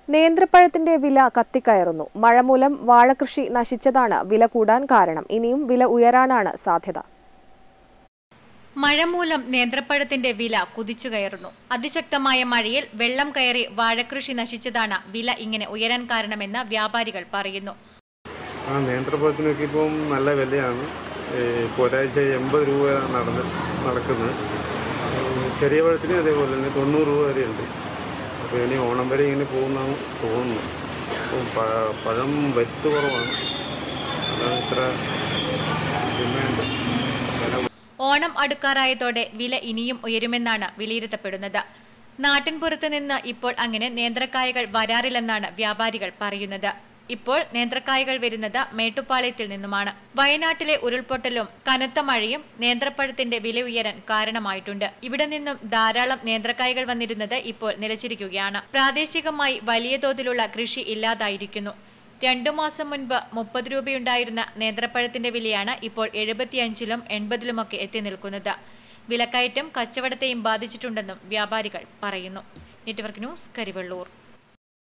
നേന്ത്രപ്പഴത്തിന്റെ വില കത്തിക്കയറുന്നു മഴ മൂലം വാഴകൃഷി നശിച്ചതാണ് വില കൂടാൻ കാരണം ഇനിയും വില ഉയരാനാണ് സാധ്യത മഴ മൂലം നേന്ത്രപ്പഴത്തിന്റെ വില കുതിച്ചു കയറുന്നു അതിശക്തമായ മഴയിൽ വെള്ളം കയറി വാഴകൃഷി നശിച്ചതാണ് വില ഇങ്ങനെ ഉയരാൻ കാരണമെന്ന് വ്യാപാരികൾ പറയുന്നു ആ നേന്ത്രപ്പഴത്തിനൊക്കെ ഇപ്പം നല്ല വിലയാണ് ഈ ഇപ്പോൾ ഒരാഴ്ച എൺപത് രൂപ നടന്ന് നടക്കുന്നത് ഉം, ചെറിയ പഴത്തിന് അതേപോലെ തന്നെ തൊണ്ണൂറ് രൂപ വരെയുണ്ട് അപ്പോൾ ഇനി ഓണം വരെ ഇങ്ങനെ പോകുന്നതാണ് തോന്നുന്നു അപ്പം പ- പഴം വറ്റ് കുറവാണ് അതാണ് ഇത്ര ഡിമാൻഡ് വില ഓണം അടുക്കാറായതോടെ വില ഇനിയും ഉയരുമെന്നാണ് വിലയിരുത്തപ്പെടുന്നത് നാട്ടിൻപുറത്ത് നിന്ന് ഇപ്പോൾ അങ്ങനെ നേന്ത്രക്കായകൾ വരാറില്ലെന്നാണ് വ്യാപാരികൾ പറയുന്നത് ഇപ്പോൾ നേന്ത്രക്കായകൾ വരുന്നത് മേട്ടുപ്പാളയത്തിൽ നിന്നുമാണ് വയനാട്ടിലെ ഉരുൾപൊട്ടലും കനത്ത മഴയും നേന്ത്രപ്പഴത്തിന്റെ വില ഉയരാൻ കാരണമായിട്ടുണ്ട് ഇവിടെ നിന്നും ധാരാളം നേന്ത്രക്കായകൾ വന്നിരുന്നത് ഇപ്പോൾ നിലച്ചിരിക്കുകയാണ് പ്രാദേശികമായി വലിയ തോതിലുള്ള കൃഷി ഇല്ലാതായിരിക്കുന്നു രണ്ടു മാസം മുൻപ് മുപ്പത് രൂപയുണ്ടായിരുന്ന നേന്ത്രപ്പഴത്തിന്റെ വിലയാണ് ഇപ്പോൾ എഴുപത്തിയഞ്ചിലും എൺപതിലുമൊക്കെ എത്തി നിൽക്കുന്നത് വിലക്കയറ്റം കച്ചവടത്തെയും ബാധിച്ചിട്ടുണ്ടെന്നും വ്യാപാരികൾ പറയുന്നു നെറ്റ്വർക്ക് ന്യൂസ് കരിവെള്ളൂർ